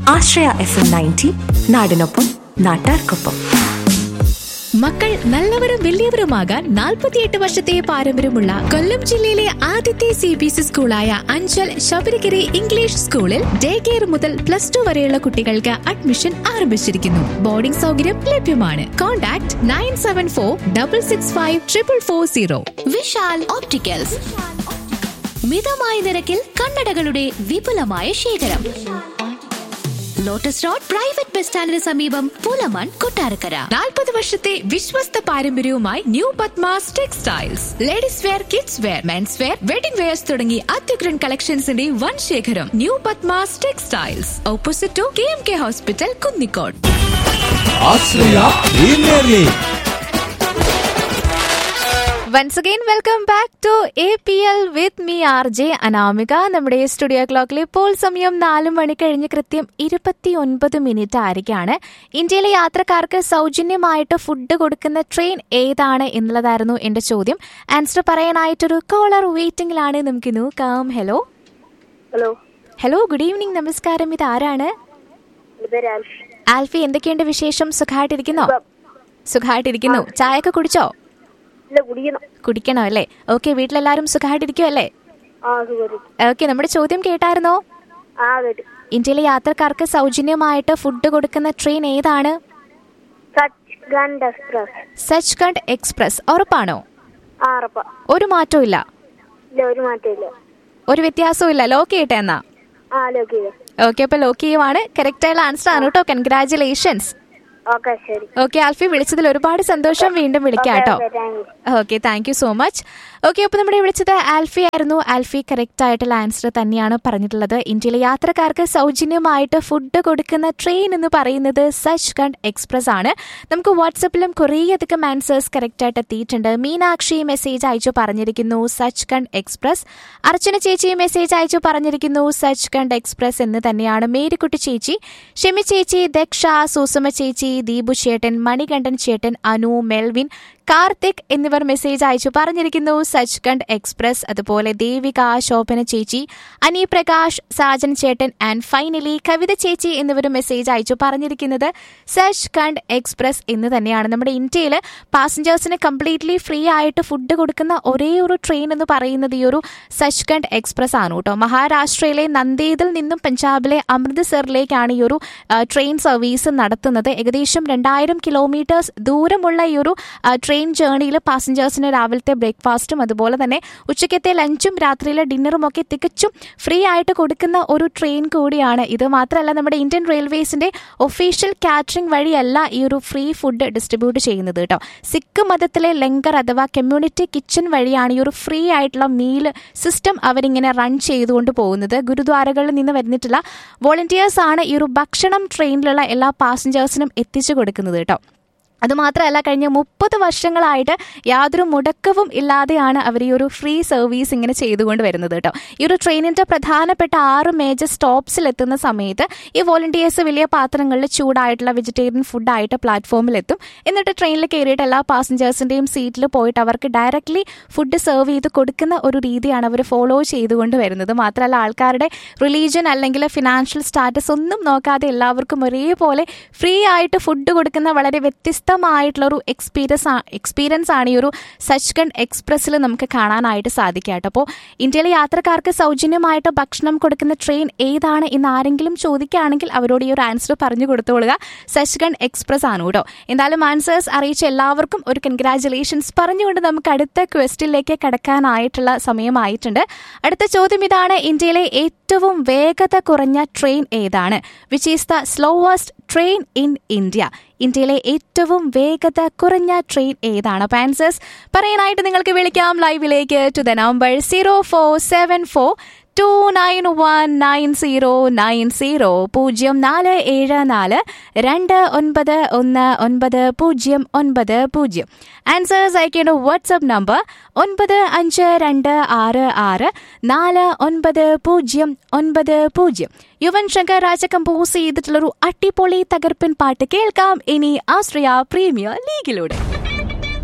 ആശ്രയ F M ninety നാടിനൊപ്പം നാട്ടാർക്കൊപ്പം മക്കൾ നല്ലവരും വലിയവരുമാകാൻ നാൽപ്പത്തിയെട്ട് വർഷത്തെ പാരമ്പര്യമുള്ള കൊല്ലം ജില്ലയിലെ ആദ്യത്തെ സി ബി എസ് സ്കൂളായ അഞ്ചൽ ശബരിഗിരി ഇംഗ്ലീഷ് സ്കൂളിൽ ഡേ കെയർ മുതൽ പ്ലസ് ടു വരെയുള്ള കുട്ടികൾക്ക് അഡ്മിഷൻ ആരംഭിച്ചിരിക്കുന്നു ബോർഡിംഗ് സൗകര്യം ലഭ്യമാണ് contact nine seven four double six five triple four zero Vishal opticals മിതമായ നിരക്കിൽ കണ്ണടകളുടെ വിപുലമായ ശേഖരം ലോട്ടസ് റോഡ് പ്രൈവറ്റ് ബസ് സ്റ്റാൻഡിന് സമീപം പുലമൺ കൊട്ടാരക്കര നാൽപ്പത് വർഷത്തെ വിശ്വസ്ത പാരമ്പര്യവുമായി new Padmas textiles ladies wear kids wear men's wear wedding wears തുടങ്ങി അത്യുഗ്രൻ കളക്ഷൻസിന്റെ വൻ ശേഖരം new Padmas textiles opposite to K M K hospital Kunnikode Ashraya premier league once again welcome back to A P L with me R J Anamika നമ്മുടെ studio ക്ലോക്കിൽ ഇപ്പോൾ സമയം നാല് മണി കഴിഞ്ഞ് കൃത്യം ഇരുപത്തി ഒൻപത് മിനിറ്റ് ആയിരിക്കാണ് ഇന്ത്യയിലെ യാത്രക്കാർക്ക് സൗജന്യമായിട്ട് ഫുഡ് കൊടുക്കുന്ന ട്രെയിൻ ഏതാണ് എന്നുള്ളതായിരുന്നു എൻ്റെ ചോദ്യം ആൻസർ പറയാനായിട്ടൊരു കോളർ വെയിറ്റിംഗിലാണ് നമുക്ക് നോക്കാം hello hello hello good evening നമസ്കാരം ഇത് ആരാണ് എൻ്റെ പേര് ആൽഫി ആൽഫി എന്തൊക്കെയുണ്ട് വിശേഷം സുഖമായിട്ടിരിക്കുന്നോ സുഖമായിട്ടിരിക്കുന്നു ചായ ഒക്കെ കുടിച്ചോ ഇല്ല കുടിക്കണം കുടിക്കണോ അല്ലേ ഓക്കെ വീട്ടിലെല്ലാവരും സുഖമായിട്ടിരിക്കുമല്ലേ ആ സുഖം ഓക്കെ നമ്മുടെ ചോദ്യം കേട്ടായിരുന്നോ ആ കേട്ടു ഇന്ത്യയിലെ യാത്രക്കാർക്ക് സൗജന്യമായിട്ട് ഫുഡ് കൊടുക്കുന്ന ട്രെയിൻ ഏതാണ് Sachkhand express Sachkhand express ഉറപ്പാണോ ആ ഉറപ്പാ ഒരു മാറ്റവും ഇല്ല ഇല്ല ഒരു മാറ്റമില്ല ഒരു വ്യത്യാസവും ഇല്ല ലോക്ക് ചെയ്യട്ടെ എന്നാ ആ ലോക്ക് ചെയ്തു ഓക്കെ അപ്പൊ ലോക്ക് ചെയ്യുവാണ് കറക്റ്റ് ആയുള്ള ആൻസർ ആണ് കേട്ടോ കൺഗ്രാചുലേഷൻസ് ഓക്കെ ശരി ഓക്കെ ആൽഫി വിളിച്ചതിൽ ഒരുപാട് സന്തോഷം വീണ്ടും വിളിക്കാം കേട്ടോ okay thank you okay thank you so much okay അപ്പോൾ നമ്മുടെ വിളിച്ചത് ആൽഫി ആയിരുന്നു ആൽഫി കറക്റ്റ് ആയിട്ടുള്ള ആൻസർ തന്നെയാണ് പറഞ്ഞിട്ടുള്ളത് ഇന്ത്യയിലെ യാത്രക്കാർക്ക് സൗജന്യമായിട്ട് ഫുഡ് കൊടുക്കുന്ന ട്രെയിൻ എന്ന് പറയുന്നത് സച്ച് ഗണ്ട് എക്സ്പ്രസ് ആണ് നമുക്ക് വാട്സപ്പിലും കുറേയധികം ആൻസേഴ്സ് കറക്റ്റ് ആയിട്ട് എത്തിയിട്ടുണ്ട് മീനാക്ഷി മെസ്സേജ് അയച്ചു പറഞ്ഞിരിക്കുന്നു സച്ച് ഗണ്ട് എക്സ്പ്രസ് അർച്ചന ചേച്ചി മെസ്സേജ് അയച്ചു പറഞ്ഞിരിക്കുന്നു സച്ച് ഗണ്ട് എക്സ്പ്രസ് എന്ന് തന്നെയാണ് മേരിക്കുട്ടി ചേച്ചി ഷെമി ചേച്ചി ദക്ഷ സുസുമ ചേച്ചി ദീപു ചേട്ടൻ മണികണ്ഠൻ ചേട്ടൻ അനു മെൽവിൻ കാർത്തിക് എന്നിവർ മെസ്സേജ് അയച്ചു പറഞ്ഞിരിക്കുന്നു സച്ച്ഖണ്ഡ് എക്സ്പ്രസ് അതുപോലെ ദേവിക ശോഭന ചേച്ചി അനി പ്രകാശ് സാജൻ ചേട്ടൻ ആൻഡ് ഫൈനലി കവിത ചേച്ചി എന്നിവരും മെസ്സേജ് അയച്ചു പറഞ്ഞിരിക്കുന്നത് സച്ച്ഖണ്ഡ് എക്സ്പ്രസ് എന്ന് തന്നെയാണ് നമ്മുടെ ഇന്ത്യയിൽ പാസഞ്ചേഴ്സിന് കംപ്ലീറ്റ്ലി ഫ്രീ ആയിട്ട് ഫുഡ് കൊടുക്കുന്ന ഒരേ ഒരു ട്രെയിൻ എന്ന് പറയുന്നത് ഈ ഒരു സച്ച്ഖണ്ഡ് എക്സ്പ്രസ് ആണ് കേട്ടോ മഹാരാഷ്ട്രയിലെ നന്ദേദിൽ നിന്നും പഞ്ചാബിലെ അമൃത്സറിലേക്കാണ് ഈ ഒരു ആ, ട്രെയിൻ സർവീസ് നടത്തുന്നത് ഏകദേശം രണ്ടായിരം കിലോമീറ്റേഴ്സ് ദൂരമുള്ള ഈ ഒരു ആ, ട്രെയിൻ ജേണിയിൽ പാസഞ്ചേഴ്സിന് രാവിലത്തെ ബ്രേക്ക്ഫാസ്റ്റും അതുപോലെ തന്നെ ഉച്ചയ്ക്കത്തെ ലഞ്ചും രാത്രിയിലെ ഡിന്നറും ഒക്കെ തികച്ചും ഫ്രീ ആയിട്ട് കൊടുക്കുന്ന ഒരു ട്രെയിൻ കൂടിയാണ് ഇത് മാത്രമല്ല നമ്മുടെ ഇന്ത്യൻ റെയിൽവേസിന്റെ ഒഫീഷ്യൽ കാറ്ററിംഗ് വഴിയല്ല ഈ ഒരു ഫ്രീ ഫുഡ് ഡിസ്ട്രിബ്യൂട്ട് ചെയ്യുന്നത് കേട്ടോ സിഖ് മതത്തിലെ ലങ്കർ അഥവാ കമ്മ്യൂണിറ്റി കിച്ചൺ വഴിയാണ് ഈ ഒരു ഫ്രീ ആയിട്ടുള്ള മീൽ സിസ്റ്റം അവരിങ്ങനെ റൺ ചെയ്തുകൊണ്ട് പോകുന്നത് ഗുരുദ്വാരകളിൽ നിന്ന് വരുന്നിട്ടുള്ള വോളണ്ടിയേഴ്സ് ആണ് ഈ ഒരു ഭക്ഷണം ട്രെയിനിലുള്ള എല്ലാ പാസഞ്ചേഴ്സിനും എത്തിച്ചു കൊടുക്കുന്നത് കേട്ടോ അതുമാത്രമല്ല കഴിഞ്ഞ മുപ്പത് വർഷങ്ങളായിട്ട് യാതൊരു മുടക്കവും ഇല്ലാതെയാണ് അവർ ഈ ഒരു ഫ്രീ സർവീസ് ഇങ്ങനെ ചെയ്തുകൊണ്ട് വരുന്നത് കേട്ടോ ഈ ഒരു ട്രെയിനിന്റെ പ്രധാനപ്പെട്ട ആറ് മേജർ സ്റ്റോപ്സിൽ എത്തുന്ന സമയത്ത് ഈ വോളണ്ടിയേഴ്സ് വലിയ പാത്രങ്ങളിൽ ചൂടായിട്ടുള്ള വെജിറ്റേറിയൻ ഫുഡായിട്ട് പ്ലാറ്റ്ഫോമിൽ എത്തും എന്നിട്ട് ട്രെയിനിൽ കയറിയിട്ട് എല്ലാ പാസഞ്ചേഴ്സിന്റെയും സീറ്റിൽ പോയിട്ട് അവർക്ക് ഡയറക്റ്റ്ലി ഫുഡ് സെർവ് ചെയ്ത് കൊടുക്കുന്ന ഒരു രീതിയാണ് അവർ ഫോളോ ചെയ്തുകൊണ്ട് വരുന്നത് മാത്രമല്ല ആൾക്കാരുടെ റിലീജിയൻ അല്ലെങ്കിൽ ഫിനാൻഷ്യൽ സ്റ്റാറ്റസ് ഒന്നും നോക്കാതെ എല്ലാവർക്കും ഒരേപോലെ ഫ്രീ ആയിട്ട് ഫുഡ് കൊടുക്കുന്ന വളരെ വ്യത്യസ്തമായിട്ടുള്ള ഒരു എക്സ്പീരിയൻസ് എക്സ്പീരിയൻസ് ആണ് ഈ ഒരു സച്ച്ഗണ്ട് എക്സ്പ്രസ്സിൽ നമുക്ക് കാണാനായിട്ട് സാധിക്കുക കേട്ടോ അപ്പോൾ ഇന്ത്യയിലെ യാത്രക്കാർക്ക് സൗജന്യമായിട്ട് ഭക്ഷണം കൊടുക്കുന്ന ട്രെയിൻ ഏതാണ് എന്ന് ആരെങ്കിലും ചോദിക്കുകയാണെങ്കിൽ അവരോട് ഈ ഒരു ആൻസർ പറഞ്ഞു കൊടുത്തോളുക സച്ച്ഗണ്ട് എക്സ്പ്രസ് ആണ് കേട്ടോ എന്തായാലും ആൻസേഴ്സ് അറിയിച്ച എല്ലാവർക്കും ഒരു കൺഗ്രാറ്റുലേഷൻസ് പറഞ്ഞുകൊണ്ട് നമുക്ക് അടുത്ത ക്വസ്റ്റിലേക്ക് കടക്കാനായിട്ടുള്ള സമയമായിട്ടുണ്ട് അടുത്ത ചോദ്യം ഇതാണ് ഇന്ത്യയിലെ ഏറ്റവും വേഗത കുറഞ്ഞ ട്രെയിൻ ഏതാണ് which is the slowest train in India ഇന്ത്യയിലെ ഏറ്റവും വേഗത കുറഞ്ഞ ട്രെയിൻ ഏതാണ് അപ്പോൾ ആൻസേഴ്സ് പറയാനായിട്ട് നിങ്ങൾക്ക് വിളിക്കാം ലൈവിലേക്ക് to the number zero four seven four two nine one nine zero nine zero പൂജ്യം നാല് ഏഴ് നാല് രണ്ട് ഒൻപത് ഒന്ന് ഒൻപത് പൂജ്യം ഒൻപത് പൂജ്യം ആൻസേഴ്സ് അയക്കേണ്ട വാട്സപ്പ് നമ്പർ ഒൻപത് അഞ്ച് രണ്ട് ആറ് ആറ് നാല് ഒൻപത് പൂജ്യം ഒൻപത് പൂജ്യം യുവൻ ശങ്കർ രാജ കമ്പോസ് ചെയ്തിട്ടുള്ളൊരു അടിപൊളി തകർപ്പൻ പാട്ട് കേൾക്കാം ഇനി ആശ്രയ പ്രീമിയർ ലീഗിലൂടെ